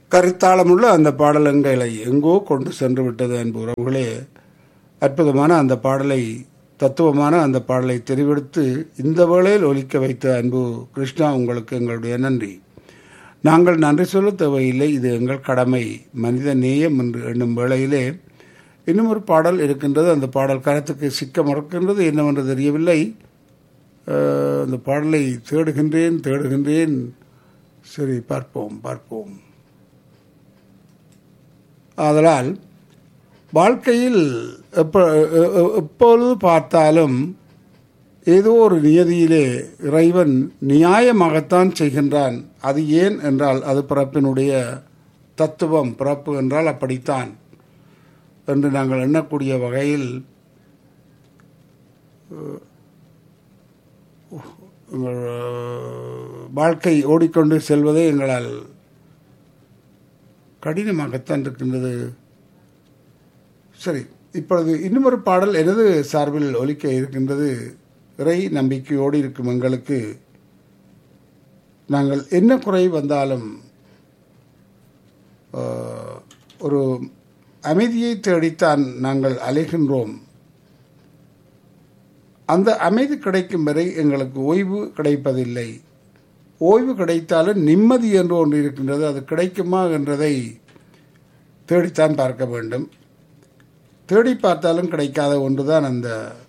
கருத்தாளமுள்ள அந்த பாடல் எங்களை எங்கோ கொண்டு சென்று விட்டது அன்பு உறவுகளே அற்புதமான அந்த பாடலை தத்துவமான அந்த பாடலை தெரிவெடுத்து இந்த வேளையில் ஒலிக்க வைத்த அன்பு கிருஷ்ணா உங்களுக்கு எங்களுடைய நன்றி நாங்கள் நன்றி சொல்ல தேவையில்லை இது எங்கள் கடமை மனித நேயம் என்று எண்ணும் வேளையிலே இன்னும் ஒரு பாடல் இருக்கின்றது அந்த பாடல் கரத்துக்கு சிக்க மறக்கின்றது என்னவென்று தெரியவில்லை அஹ், அந்த பாடலை தேடுகின்றேன் தேடுகின்றேன் சரி பார்ப்போம் பார்ப்போம் ஆதலால் வாழ்க்கையில் எப்ப எ- எ- எப்பொழுது பார்த்தாலும் ஏதோ ஒரு நியதியிலே இறைவன் நியாயமாகத்தான் செய்கின்றான் அது ஏன் என்றால் அது பிறப்பினுடைய தத்துவம் பிறப்பு என்றால் அப்படித்தான் என்று நாங்கள் எண்ணக்கூடிய வகையில் அஹ், எங்கள் வாழ்க்கை ஓடிக்கொண்டு செல்வதே எங்களால் கடினமாகத்தான் இருக்கின்றது சரி இப்பொழுது இன்னும் ஒரு பாடல் எனது சார்பில் ஒலிக்க இருக்கின்றது இறை நம்பிக்கையோடு இருக்கும் எங்களுக்கு நாங்கள் என்ன குறை வந்தாலும் ஆஹ், ஒரு அமைதியை தேடித்தான் நாங்கள் அலைகின்றோம் அந்த அமைதி கிடைக்கும் வரை எங்களுக்கு ஓய்வு கிடைப்பதில்லை ஓய்வு கிடைத்தாலும் நிம்மதி என்று ஒன்று இருக்கின்றது அது கிடைக்குமா என்றதை தேடித்தான் பார்க்க வேண்டும் தேடி பார்த்தாலும் கிடைக்காத ஒன்றுதான் அந்த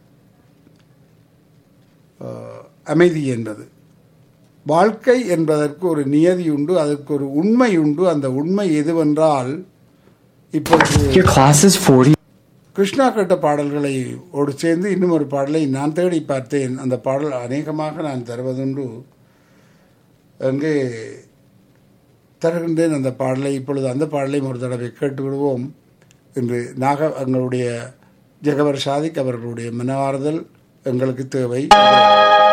ஆஹ், அமைதி என்பது வாழ்க்கை என்பதற்கு ஒரு நியதி உண்டு அதற்கு ஒரு உண்மை உண்டு அந்த உண்மை எதுவென்றால் இப்பொழுது Your class is 40. கிருஷ்ணா கேட்ட பாடல்களை ஓடு சேர்ந்து இன்னும் ஒரு பாடலை நான் தேடி பார்த்தேன் அந்த பாடல் அநேகமாக நான் தருவதுண்டு அங்கே தருகின்றேன் அந்த பாடலை இப்பொழுது அந்த பாடலையும் ஒரு தடவை கேட்டு விடுவோம் என்று நாக எங்களுடைய ஜெகவர் சாதிக் அவர்களுடைய மனவாறுதல் எங்களுக்கு தேவை